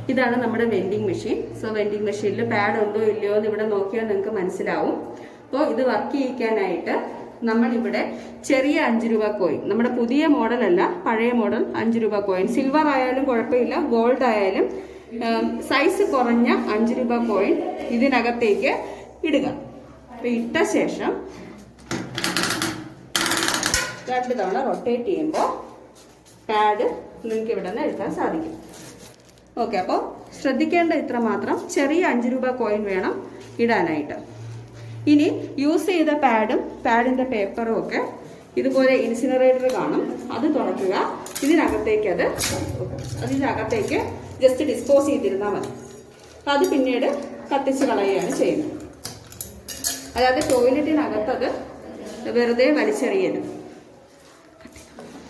ഇതാണ് നമ്മുടെ vending machine so vending മെഷീനിൽ പാഡ് ഉണ്ടോ ഇല്ലയോ എന്ന് ഇവിടെ നോക്കിയാൽ നിങ്ങൾക്ക് മനസ്സിലാവും അപ്പോൾ ഇത് വർക്ക് ചെയ്യിക്കാനായിട്ട് നമ്മളിവിടെ ചെറിയ അഞ്ച് രൂപ കോയിൻ നമ്മുടെ പുതിയ മോഡലല്ല പഴയ മോഡൽ അഞ്ച് രൂപ കോയിൻ സിൽവർ ആയാലും കുഴപ്പമില്ല ഗോൾഡ് ആയാലും സൈസ് കുറഞ്ഞ അഞ്ച് രൂപ കോയിൻ ഇതിനകത്തേക്ക് ഇടുക അപ്പൊ ഇട്ട ശേഷം രണ്ട് തവണ റൊട്ടേറ്റ് ചെയ്യുമ്പോൾ പാഡ് നിങ്ങൾക്ക് ഇവിടെ നിന്ന് എടുക്കാൻ സാധിക്കും ഓക്കെ അപ്പോൾ ശ്രദ്ധിക്കേണ്ട ഇത്ര മാത്രം ചെറിയ അഞ്ച് രൂപ കോയിൻ വേണം ഇടാനായിട്ട് ഇനി യൂസ് ചെയ്ത പാഡും പാഡിൻ്റെ പേപ്പറും ഒക്കെ ഇതുപോലെ ഇൻസിനറേറ്റർ കാണും അത് തുറക്കുക ഇതിനകത്തേക്ക് അത് അതിനകത്തേക്ക് ജസ്റ്റ് ഡിസ്പോസ് ചെയ്തിരുന്നാൽ മതി അത് പിന്നീട് കത്തിച്ച് കളയുകയാണ് ചെയ്യുന്നത് അതായത് ടോയ്ലറ്റിനകത്തത് വെറുതെ വലിച്ചെറിയരുത്